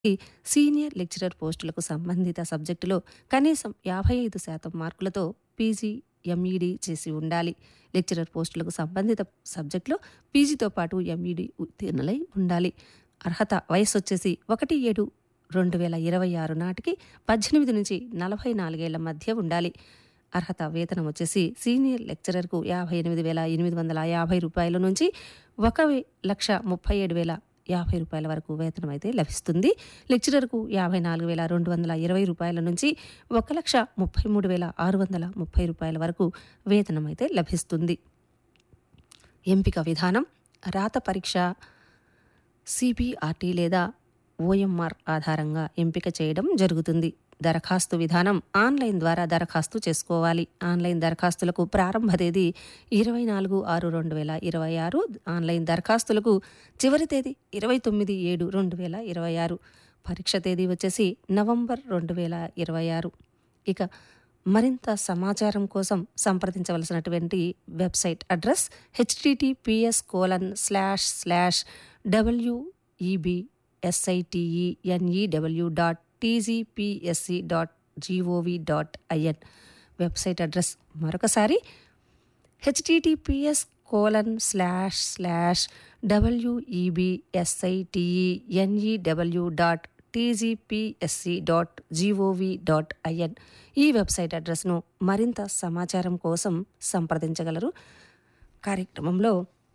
senior lecturer పోస్టులకు సంబంధిత సబ్జెక్టులో కనీసం యాభై ఐదు శాతం మార్కులతో పీజీ ఎంఈడి చేసి ఉండాలి లెక్చరర్ పోస్టులకు సంబంధిత సబ్జెక్టులో పీజీతో పాటు ఎంఈడి ఉత్తీర్ణులై ఉండాలి అర్హత వయసు వచ్చేసి ఒకటి ఏడు రెండు వేల ఇరవై ఆరు నాటికి పద్దెనిమిది నుంచి నలభై నాలుగేళ్ల మధ్య ఉండాలి అర్హత వేతనం వచ్చేసి సీనియర్ లెక్చరర్కు యాభై ఎనిమిది వేల ఎనిమిది వందల యాభై రూపాయల నుంచి ఒక వే- లక్ష ముప్పై ఏడు వేల యాభై రూపాయల వరకు వేతనం అయితే లభిస్తుంది లెక్చరర్కు యాభై నాలుగు వేల రెండు వందల ఇరవై రూపాయల నుంచి ఒక లక్ష ముప్పై మూడు వేల ఆరు వందల ముప్పై రూపాయల వరకు వేతనం అయితే లభిస్తుంది ఎంపిక విధానం రాత పరీక్ష సిబిఆర్టీ లేదా ఓఎంఆర్ ఆధారంగా ఎంపిక చేయడం జరుగుతుంది దరఖాస్తు విధానం ఆన్లైన్ ద్వారా దరఖాస్తు చేసుకోవాలి ఆన్లైన్ దరఖాస్తులకు ప్రారంభ తేదీ ఇరవై నాలుగు ఆరు రెండు వేల ఇరవై ఆరు ఆన్లైన్ దరఖాస్తులకు చివరి తేదీ ఇరవై తొమ్మిది ఏడు రెండు వేల ఇరవై ఆరు పరీక్ష తేదీ వచ్చేసి నవంబర్ రెండు వేల ఇరవై ఆరు ఇక మరింత సమాచారం కోసం సంప్రదించవలసినటువంటి website address HTTPS colon slash slash WEB SITENEW dot TGPSC dot GOV dot IN website address మరొకసారి HTTPS colon slash slash WEB SITENEW dot TGPSC dot GOV dot IN ఈ వెబ్సైట్ అడ్రస్ను మరింత సమాచారం కోసం సంప్రదించగలరు కార్యక్రమంలో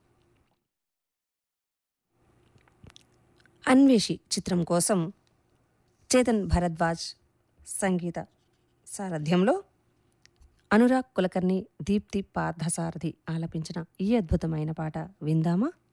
అన్వేషి చిత్రం కోసం చేతన్ భరద్వాజ్ సంగీత సారథ్యంలో అనురాగ్ కులకర్ణి దీప్తి పార్థసారథి ఆలపించిన ఈ అద్భుతమైన పాట విందామా